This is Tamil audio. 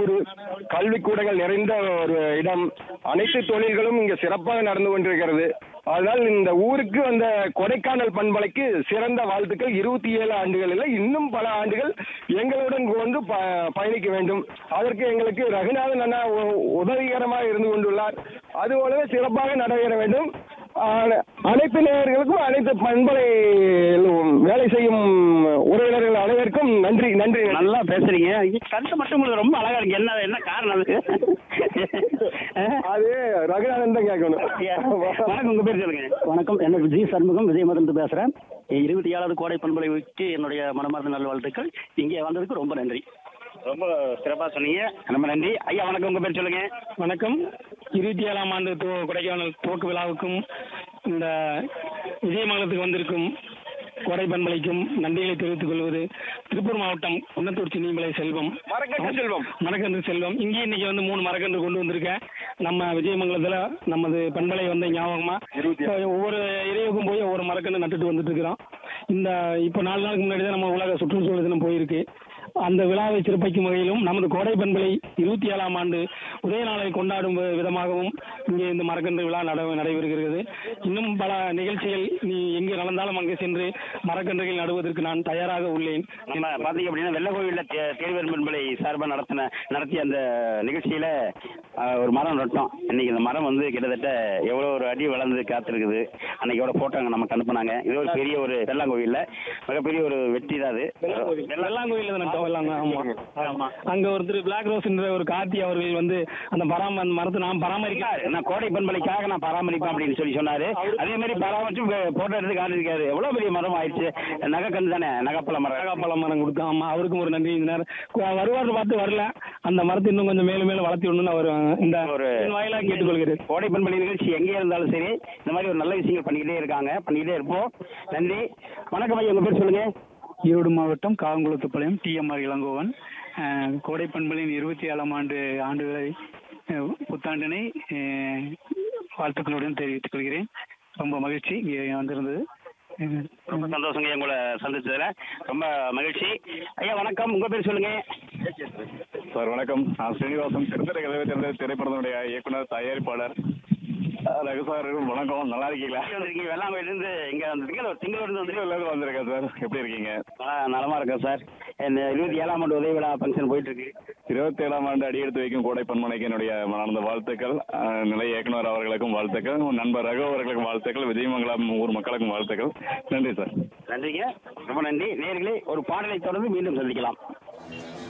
ஊர் கல்விக்கூடங்கள் நிறைந்த ஒரு இடம் அனைத்து தொழில்களும் இங்கே சிறப்பாக நடந்து கொண்டிருக்கிறது அதனால் இந்த ஊருக்கு வந்த கொடைக்கானல் பண்பலைக்கு சிறந்த வாழ்த்துக்கள் இருபத்தி ஏழு ஆண்டுகள் இல்லை இன்னும் பல ஆண்டுகள் எங்களுடன் வந்து ப பயணிக்க வேண்டும் அதற்கு எங்களுக்கு ரகுநாதன் அண்ணா உ- உதவிகரமாக இருந்து கொண்டுள்ளார் அதுபோலவே சிறப்பாக நடைபெற வேண்டும் ஆ- அனைத்து நேயர்களுக்கும் அனைத்து பண்பலை வேலை செய்யும் உறவினர்கள் அனைவருக்கும் நன்றி நன்றி நல்லா பேசுறீங்க கருத்து மட்டும் உங்களுக்கு ரொம்ப அழகா இருக்கு என்ன என்ன காரணம் அது அது ரகுநாதன் தான் கேட்கணும் வணக்கம் உங்க பேர் சொல்லுங்க வணக்கம் எனக்கு ஜி சண்முகம் விஜயமதன் பேசுகிறேன் இருபத்தி ஏழாவது கோடை பண்பலை வச்சு என்னுடைய மனமார்ந்த நல்வாழ்த்துக்கள் இங்கே வந்ததுக்கு ரொம்ப நன்றி ரொம்ப சிறப்பா சொன்னீங்க ரொம்ப நன்றி ஐயா வணக்கம் உங்க பேர் சொல்லுங்க வணக்கம் இருபத்தி ஏழாம் ஆண்டு துவ கொடைக்கானல் துவக்க விழாவுக்கும் இந்த விஜயமங்கலத்துக்கு வந்திருக்கும் கோடை பண்பலைக்கும் நன்றிகளை தெரிவித்துக் கொள்வது திருப்பூர் மாவட்டம் குன்னத்தூர் சின்னிமலை செல்வம் மரக்கன்று செல்வம். மரக்கன்று செல்வம் இங்கே இன்னைக்கு வந்து மூணு மரக்கன்று கொண்டு வந்திருக்கேன் நம்ம விஜயமங்கலத்தில் நமது பண்பலை வந்த ஞாபகமா ஒவ்வொரு ஏரியாவுக்கும் போய் ஒவ்வொரு மரக்கன்று நட்டுட்டு வந்துட்டு இருக்கிறோம் இந்த இப்போ நாலு நாளுக்கு முன்னாடி தான் நம்ம உலக சுற்றுச்சூழல் தினம் போயிருக்கு அந்த விழாவை சிறப்பிக்கும் வகையிலும் நமது கோடை பண்பலை இருபத்தி ஏழாம் ஆண்டு உதய நாளை கொண்டாடும் வி- விதமாகவும் இங்கே இந்த மரக்கன்று விழா நட நடைபெறுகிறது இன்னும் பல நிகழ்ச்சிகள் நீ எங்கே நடந்தாலும் அங்கே சென்று மரக்கன்றுகள் நடுவதற்கு நான் தயாராக உள்ளேன் நம்ம பாத்தீங்க அப்படின்னா வெள்ள கோவில்ல தேர்வர் பண்பலை சார்பா நடத்தின நடத்திய அந்த நிகழ்ச்சியில ஆஹ், ஒரு மரம் நட்டோம் இன்னைக்கு இந்த மரம் வந்து கிட்டத்தட்ட எவ்வளவு ஒரு அடி வளர்ந்து காத்திருக்குது அன்னைக்கு எவ்வளவு போட்டோங்க நமக்கு அனுப்புனாங்க இது ஒரு பெரிய ஒரு வெள்ளாங்கோவில்ல மிகப்பெரிய ஒரு வெற்றி தான் அது வெள்ளாங்கோயில தான் நட்டோம் வெள்ளாங்க ஆமா ஆமா அங்க ஒருத்தர் பிளாக் ரோஸ் என்ற ஒரு கார்த்தி அவர்கள் வந்து அந்த பராம அந்த மரத்தை நாம் பராமரிக்க நான் கோடை பண்பலைக்காக நான் பராமரிப்பேன் அப்படின்னு சொல்லி சொன்னாரு அதே மாதிரி பராமரிச்சு போட்டோ எடுத்து காட்டிருக்காரு எவ்வளவு பெரிய மரம் ஆயிடுச்சு நகைக்கன்று தானே நகைப்பழ மரம் பழம் மரம் கொடுத்தோம் ஆமா அவருக்கும் ஒரு நன்றி இந்த நேரம் கு- வருவார்னு பார்த்து வரல அந்த மரத்தை இன்னும் கொஞ்சம் மேலும் மேலும் வளர்த்தி விடணும்னு அவர் இந்த ஒரு என் வாயிலாக கேட்டுக்கொள்கிறேன் கோடை பண்பலை நிகழ்ச்சி எங்கே இருந்தாலும் சரி இந்த மாதிரி ஒரு நல்ல விஷயங்கள் பண்ணிக்கிட்டே இருக்காங்க பண்ணிக்கிட்டே இருப்போம் நன்றி வணக்கம் ஐயா உங்க பேர் சொல்லுங்க ஈரோடு மாவட்டம் காவங்குளத்துப்பாளையம் டிஎம்ஆர் இளங்கோவன் அஹ், கோடை பண்பலின் இருபத்தி ஏழாம் ஆண்டு ஆண்டுகளை அஹ், புத்தாண்டினை அஹ், வாழ்த்துக்களுடன் தெரிவித்துக் கொள்கிறேன் ரொம்ப மகிழ்ச்சி இங்கே வந்திருந்தது அஹ், ரொம்ப சந்தோஷங்க உங்களை சந்திச்சதுல ரொம்ப மகிழ்ச்சி ஐயா வணக்கம் உங்க பேர் சொல்லுங்க சார் வணக்கம் நான் ஸ்ரீனிவாசன் சிறுத்தை கதவை திறந்த திரைப்படத்தினுடைய இயக்குனர் தயாரிப்பாளர் அஹ் ரகு சார் வணக்கம் நல்லா இருக்கீங்களா வந்திருக்கீங்க வெள்ளாங்கோயில இருந்து இங்க வந்திருக்கீங்க ஒரு திங்களூர்ல இருந்து வந்திருக்கீங்க எல்லாரும் வந்திருக்கேன் சார் எப்படி இருக்கீங்க நல்லா நலமா இருக்கேன் சார் இந்த இருபத்தி ஏழாம் ஆண்டு உதவி விழா ஃபங்க்ஷன் போயிட்டு இருக்கு இருபத்தி ஏழாம் ஆண்டு அடியெடுத்து வைக்கும் கோடை பன்மனைக்கு என்னுடைய மனமார்ந்த வாழ்த்துக்கள் அஹ் நிலை இயக்குனர் அவர்களுக்கும் வாழ்த்துக்கள் நண்பர் ரகு அவர்களுக்கும் வாழ்த்துக்கள் விஜயமங்கலம் ஊர் மக்களுக்கும் வாழ்த்துக்கள் நன்றி சார் நன்றிங்க ரொம்ப நன்றி நேர்களே ஒரு பாடலை தொடர்ந்து மீண்டும் சந்திக்கலாம்